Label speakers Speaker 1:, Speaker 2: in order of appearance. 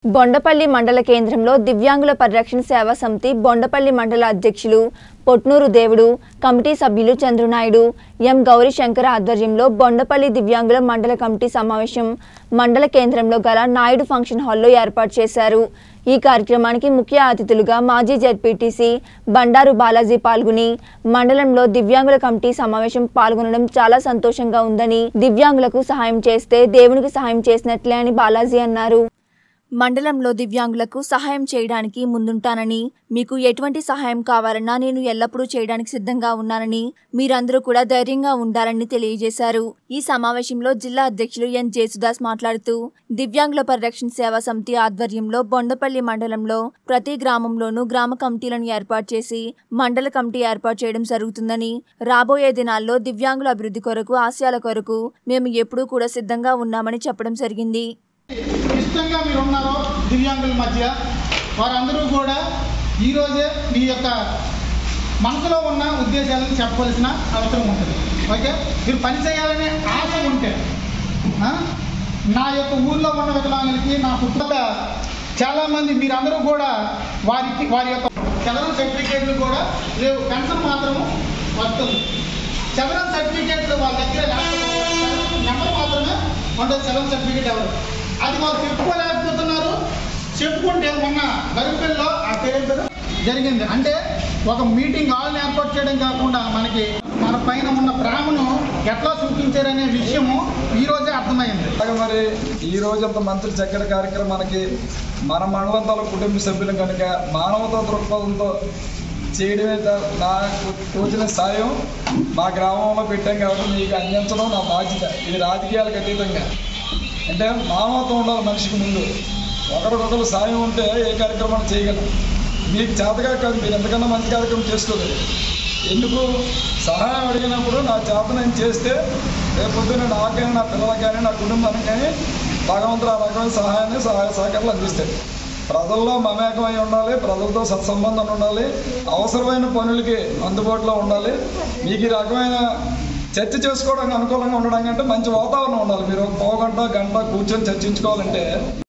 Speaker 1: బొండపల్లి మండల కేంద్రంలో దివ్యాంగుల పరిరక్షణ సేవా సమితి బొండపల్లి మండల అధ్యక్షులు పొట్నూరు దేవుడు కమిటీ సభ్యులు చంద్రనాయుడు ఎం గౌరీ శంకర్ ఆధ్వర్యంలో బొండపల్లి దివ్యాంగుల మండల కమిటీ సమావేశం మండల కేంద్రంలో గల నాయుడు ఫంక్షన్ హాల్లో ఏర్పాటు చేశారు ఈ కార్యక్రమానికి ముఖ్య అతిథులుగా మాజీ జెడ్పీటీసీ బండారు బాలాజీ పాల్గొని మండలంలో దివ్యాంగుల కమిటీ సమావేశం పాల్గొనడం చాలా సంతోషంగా ఉందని దివ్యాంగులకు సహాయం చేస్తే దేవునికి సహాయం చేసినట్లే అని బాలాజీ అన్నారు మండలంలో దివ్యాంగులకు సహాయం చేయడానికి ముందుంటానని మీకు ఎటువంటి సహాయం కావాలన్నా నేను ఎల్లప్పుడూ చేయడానికి సిద్ధంగా ఉన్నానని మీరందరూ కూడా ధైర్యంగా ఉండాలని తెలియజేశారు ఈ సమావేశంలో జిల్లా అధ్యక్షులు ఎన్ జేసుదాస్ మాట్లాడుతూ దివ్యాంగుల పరిరక్షణ సేవా సమితి ఆధ్వర్యంలో బొండపల్లి మండలంలో ప్రతి గ్రామంలోనూ గ్రామ కమిటీలను ఏర్పాటు చేసి మండల కమిటీ ఏర్పాటు చేయడం జరుగుతుందని రాబోయే దినాల్లో దివ్యాంగుల అభివృద్ధి కొరకు ఆశయాల కొరకు మేము ఎప్పుడూ కూడా సిద్ధంగా ఉన్నామని చెప్పడం జరిగింది
Speaker 2: ఇష్టంగా మీరు ఉన్నారో దివ్యాంగుల మధ్య వారందరూ కూడా ఈరోజే మీ యొక్క మనసులో ఉన్న ఉద్దేశాలను చెప్పవలసిన అవసరం ఉంటుంది ఓకే మీరు పని చేయాలనే ఆశ ఉంటే ఆ, నా యొక్క ఊర్లో ఉన్న వికలాంగులకి నా కుటుంబ చాలామంది మీరందరూ కూడా వారికి వారి యొక్క చదరం సర్టిఫికేట్లు కూడా లేవు పెన్షన్ మాత్రము వస్తుంది చదరం సర్టిఫికేట్లు వాళ్ళ దగ్గర లేకపోతే నెంబర్ మాత్రమే ఉంటుంది చదరం సర్టిఫికేట్ ఎవరు అది వాళ్ళు చెప్పుకోలేకపోతున్నారు చెప్పుకుంటే మొన్న గరిపెల్లో ఆ పేరు జరిగింది అంటే ఒక మీటింగ్ హాల్ని ఏర్పాటు చేయడం కాకుండా మనకి మన పైన ఉన్న ప్రేమను ఎట్లా చూపించారనే విషయము ఈ రోజే అర్థమైంది
Speaker 3: అలాగే మరి ఈ రోజు అంత మంత్రి చక్కటి కార్యక్రమానికి మన మండలం తాలూకు కుటుంబ సభ్యులు కనుక మానవతా దృక్పథంతో చేయడమే తా- నాకు తోచిన సాయం మా గ్రామంలో పెట్టాం కాబట్టి మీకు అందించడం నా బాధ్యత ఇది రాజకీయాలకు అతీతంగా అంటే మానవత్వం ఉండాలి మనిషికి ముందు ఒకరికొకరు సాయం ఉంటే ఏ కార్యక్రమాన్ని చేయగలం మీకు చేతగా కాదు మీరు ఎంతకన్నా మంచి కార్యక్రమం చేసుకోలేదు ఎందుకు సహాయం అడిగినప్పుడు నా చేత నేను చేస్తే రేపొద్దున నాకైనా నా పిల్లలకి కానీ నా కుటుంబానికి కానీ భగవంతుడు ఆ రకమైన సహాయాన్ని సహాయ సహకారాలు అందిస్తాడు ప్రజల్లో మమేకమై ఉండాలి ప్రజలతో సత్సంబంధం ఉండాలి అవసరమైన పనులకి అందుబాటులో ఉండాలి మీకు ఈ రకమైన చర్చ చేసుకోవడానికి అనుకూలంగా ఉండడం కంటే మంచి వాతావరణం ఉండాలి మీరు ఒక పావు గంట గంట కూర్చొని చర్చించుకోవాలంటే